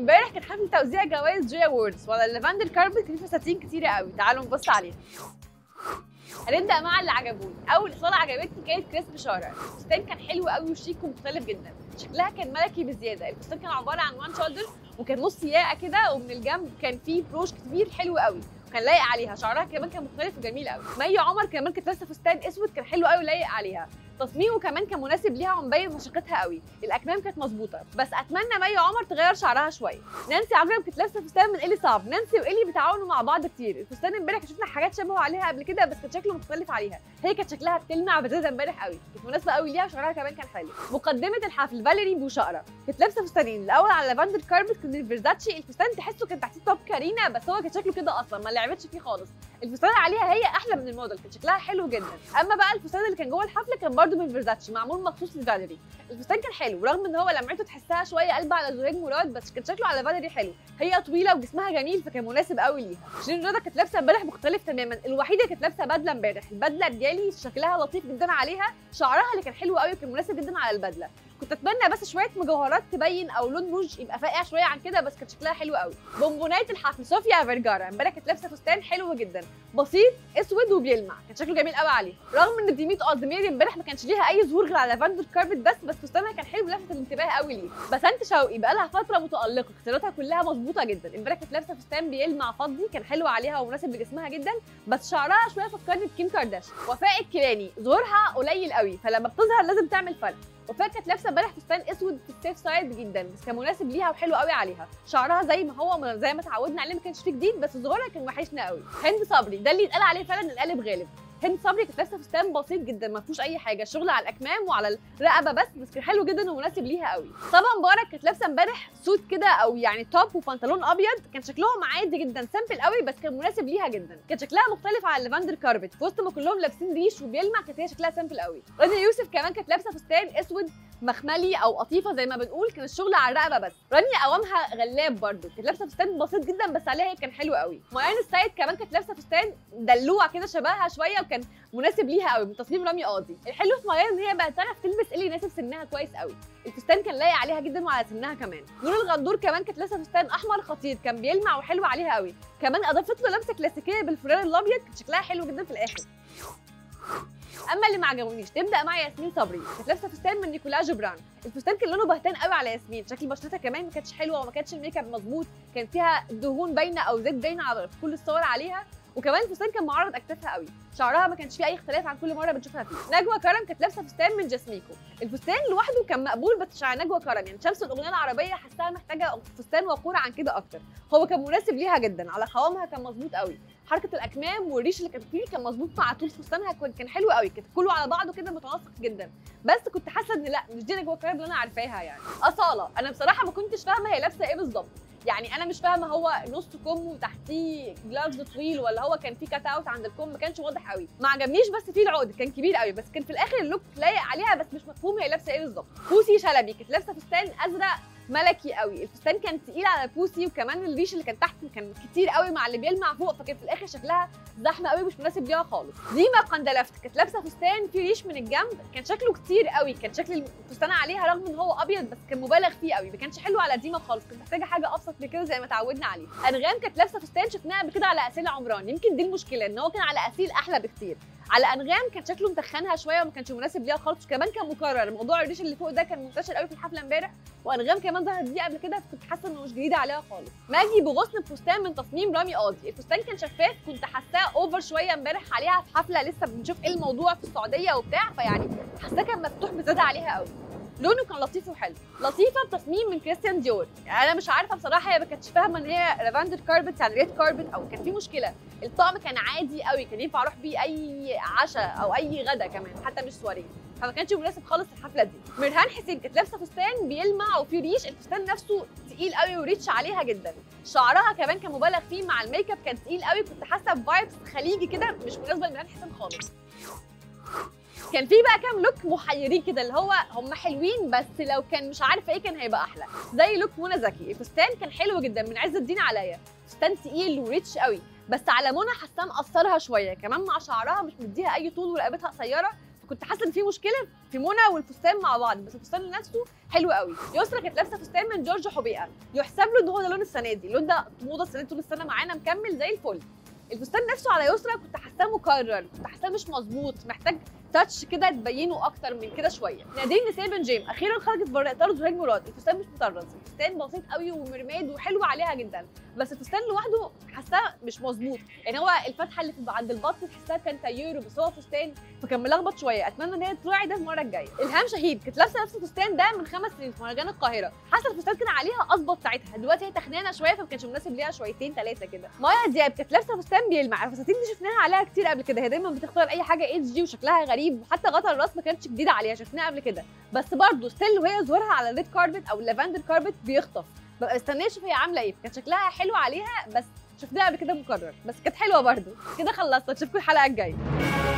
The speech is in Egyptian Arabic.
امبارح كان حفل توزيع جوائز جوي اووردز وعلى اللافندر كاربت كان في فساتين كتيره قوي تعالوا نبص عليها هنبدا مع اللي عجبوني اول اصاله عجبتني كانت كريسب شارع الفستان كان حلو قوي وشيك ومختلف جدا شكلها كان ملكي بزياده الفستان كان عباره عن وان شولدر وكان نص ياقه كده ومن الجنب كان فيه بروش كبير حلو قوي كان لايق عليها شعرها كمان كان مختلف وجميل قوي مي عمر كمان كانت لابسه فستان اسود كان حلو قوي ولايق عليها تصميمه كمان كان مناسب ليها ومبين مشقتها قوي الاكمام كانت مظبوطه بس اتمنى مي عمر تغير شعرها شويه نانسي عجرم كانت لابسه فستان من الي صعب نانسي والي بيتعاونوا مع بعض كتير الفستان امبارح شفنا حاجات شبهه عليها قبل كده بس كان شكله مختلف عليها هي كانت شكلها بتلمع بزياده امبارح قوي كانت مناسبه قوي ليها وشعرها كمان كان حلو مقدمه الحفل فاليري بوشقره كانت لابسه فستانين الاول على لافندر كاربت كان فيرزاتشي الفستان تحسه كان تحتيه توب كارينا بس هو كان شكله كده اصلا ما لعبتش فيه خالص الفستان عليها هي احلى من الموديل كان شكلها حلو جدا اما بقى الفستان اللي كان جوه الحفله كان برده من فيرزاتشي معمول مخصوص لفاليري الفستان كان حلو رغم ان هو لمعته تحسها شويه قلب على زهير مراد بس كان شكله على فاليري حلو هي طويله وجسمها جميل فكان مناسب قوي ليها شيرين رضا كانت لابسه امبارح مختلف تماما الوحيده كانت لابسه بدله امبارح البدله رجالي شكلها لطيف جدا عليها شعرها اللي كان حلو قوي وكان مناسب جدا على البدله كنت اتمنى بس شويه مجوهرات تبين او لون روج يبقى فاقع شويه عن كده بس كانت شكلها حلو قوي بونبونات الحفل صوفيا فيرجارا امبارح كانت لابسه فستان حلو جدا بسيط اسود وبيلمع كان شكله جميل قوي عليه رغم ان ديميت قدميري امبارح ما كانش ليها اي ظهور غير على لافندر كاربت بس بس فستانها كان حلو ولفت الانتباه قوي ليه بسنت شوقي بقى لها فتره متالقه اختياراتها كلها مظبوطه جدا امبارح كانت لابسه فستان بيلمع فضي كان حلو عليها ومناسب لجسمها جدا بس شعرها شويه فكرني بكيم كارداشيان وفاء الكيلاني ظهورها قليل قوي فلما بتظهر لازم تعمل فرق وفاء كانت لابسه امبارح فستان اسود في السيف سايد جدا بس كان مناسب ليها وحلو قوي عليها شعرها زي ما هو زي ما اتعودنا عليه ما كانش فيه جديد بس ظهورها كان وحشنا قوي هند صبري ده اللي يتقال عليه فعلا القالب غالب هند صبري كانت لابسه فستان بسيط جدا ما فيهوش اي حاجه شغل على الاكمام وعلى الرقبه بس بس كان حلو جدا ومناسب ليها قوي صبا مبارك كانت لابسه امبارح سوت كده او يعني توب وبنطلون ابيض كان شكلهم عادي جدا سامبل قوي بس كان مناسب ليها جدا كان شكلها مختلف عن الليفاندر كاربت في وسط ما كلهم لابسين ريش وبيلمع كانت هي شكلها سامبل قوي رانيا يوسف كمان كانت لابسه فستان اسود مخملي او قطيفه زي ما بنقول كان الشغل على الرقبه بس رانيا قوامها غلاب برده كانت لابسه فستان بسيط جدا بس عليها كان حلو قوي ميان السيد كمان كانت لابسه فستان دلوع كده شبهها شويه وكان مناسب ليها قوي من تصميم رامي قاضي الحلو في ميان ان هي بقت تعرف تلبس اللي يناسب سنها كويس قوي الفستان كان لايق عليها جدا وعلى سنها كمان نور الغندور كمان كانت لابسه فستان احمر خطير كان بيلمع وحلو عليها قوي كمان اضافت له لمسه كلاسيكيه بالفرار الابيض كان شكلها حلو جدا في الاخر اما اللي ما عجبونيش تبدا مع ياسمين صبري كانت لابسه فستان من نيكولا جبران الفستان كان لونه بهتان قوي على ياسمين شكل بشرتها كمان ما كانتش حلوه وما كانتش الميك اب مظبوط كان فيها دهون باينه او زيت باينه على في كل الصور عليها وكمان الفستان كان معرض اكتافها قوي شعرها ما كانش فيه اي اختلاف عن كل مره بنشوفها فيه نجوى كرم كانت لابسه فستان من جاسميكو الفستان لوحده كان مقبول بس مش على نجوى كرم يعني شمس الاغنيه العربيه حاساها محتاجه فستان وقور عن كده اكتر هو كان مناسب ليها جدا على قوامها كان مظبوط قوي حركه الاكمام والريش اللي كان فيه كان مظبوط مع طول فستانها كان حلو قوي كان كله على بعضه كده متناسق جدا بس كنت حاسه ان لا مش دي نجوى كرم اللي انا عارفاها يعني اصاله انا بصراحه ما كنتش فاهمه هي لابسه ايه بالظبط يعني انا مش فاهمه هو نص كم وتحتيه جلافز طويل ولا هو كان فيه كات اوت عند الكم ما كانش واضح قوي ما عجبنيش بس فيه العقد كان كبير قوي بس كان في الاخر اللوك لايق عليها بس مش مفهوم هي لابسه ايه بالظبط بوسي شلبي كانت لابسه فستان ازرق ملكي قوي الفستان كان تقيل على بوسي وكمان الريش اللي كان تحت كان كتير قوي مع اللي بيلمع فوق فكان في الاخر شكلها زحمه قوي مش مناسب ليها خالص ديما قندلفت كانت لابسه فستان فيه ريش من الجنب كان شكله كتير قوي كان شكل الفستان عليها رغم ان هو ابيض بس كان مبالغ فيه قوي ما كانش حلو على ديما خالص كانت محتاجه حاجه ابسط من كده زي ما اتعودنا عليه انغام كانت لابسه فستان شفناها قبل كده على اسيل عمران يمكن دي المشكله ان هو كان على اسيل احلى بكتير على انغام كان شكله متخنها شويه وما كانش مناسب ليها خالص كمان كان مكرر موضوع الريش اللي فوق ده كان منتشر قوي في الحفله امبارح وانغام كمان ظهرت دي قبل كده كنت حاسه انه مش جديده عليها خالص ماجي بغصن بفستان من تصميم رامي قاضي الفستان كان شفاف كنت حاساه اوفر شويه امبارح عليها في حفله لسه بنشوف ايه الموضوع في السعوديه وبتاع فيعني حاساه كان مفتوح بزياده عليها قوي لونه كان لطيف وحلو لطيفه بتصميم من كريستيان ديور يعني انا مش عارفه بصراحه هي ما كانتش فاهمه ان هي لافندر كاربت يعني ريد كاربت او كان في مشكله الطقم كان عادي قوي كان ينفع اروح بيه اي عشاء او اي غدا كمان حتى مش سواريه فما كانش مناسب خالص الحفله دي مرهان حسين كانت لابسه فستان بيلمع وفيه ريش الفستان نفسه تقيل قوي وريتش عليها جدا شعرها كمان كان مبالغ فيه مع الميك اب كان تقيل قوي كنت حاسه بفايبس خليجي كده مش مناسبه لمرهان حسين خالص كان في بقى كام لوك محيرين كده اللي هو هم حلوين بس لو كان مش عارفه ايه كان هيبقى احلى زي لوك منى زكي الفستان كان حلو جدا من عز الدين عليا فستان تقيل وريتش قوي بس على منى حاساه مقصرها شويه كمان مع شعرها مش مديها اي طول ورقبتها قصيره فكنت حاسه ان في مشكله في منى والفستان مع بعض بس الفستان نفسه حلو قوي يسرا كانت لابسه فستان من جورج حبيقه يحسب له ان هو ده لون السنه دي اللون ده موضه السنه دي طول السنه معانا مكمل زي الفل الفستان نفسه على يسرا كنت حاساه مكرر كنت حاساه مش مظبوط محتاج تاتش كده تبينه اكتر من كده شويه نادين نساء بن جيم اخيرا خرجت بره اطار زهير مراد الفستان مش مطرز الفستان بسيط قوي ومرماد وحلو عليها جدا بس الفستان لوحده حاساه مش مظبوط يعني هو الفتحه اللي في عند البطن تحسها كان تايرو بس هو فستان فكان ملخبط شويه اتمنى ان هي تراعي ده المره الجايه الهام شهيد كانت لابسه نفس الفستان ده من خمس سنين في مهرجان القاهره حاسه الفستان كان عليها اظبط ساعتها دلوقتي هي تخنانه شويه فما كانش مناسب ليها شويتين ثلاثه كده مايا دياب كانت لابسه فستان بيلمع الفساتين دي شفناها عليها كتير قبل كده هي دايما بتختار اي حاجه اتش دي وشكلها غريب وحتى غطا الراس ما كانتش جديده عليها شفناها قبل كده بس برضه ستيل وهي ظهورها على الريد كاربت او اللافندر كاربت بيخطف ببقى مستنيه اشوف هي عامله ايه كان شكلها حلو عليها بس شفناها قبل كده مكرر بس كانت حلوه برضه كده خلصت اشوفكم الحلقه الجايه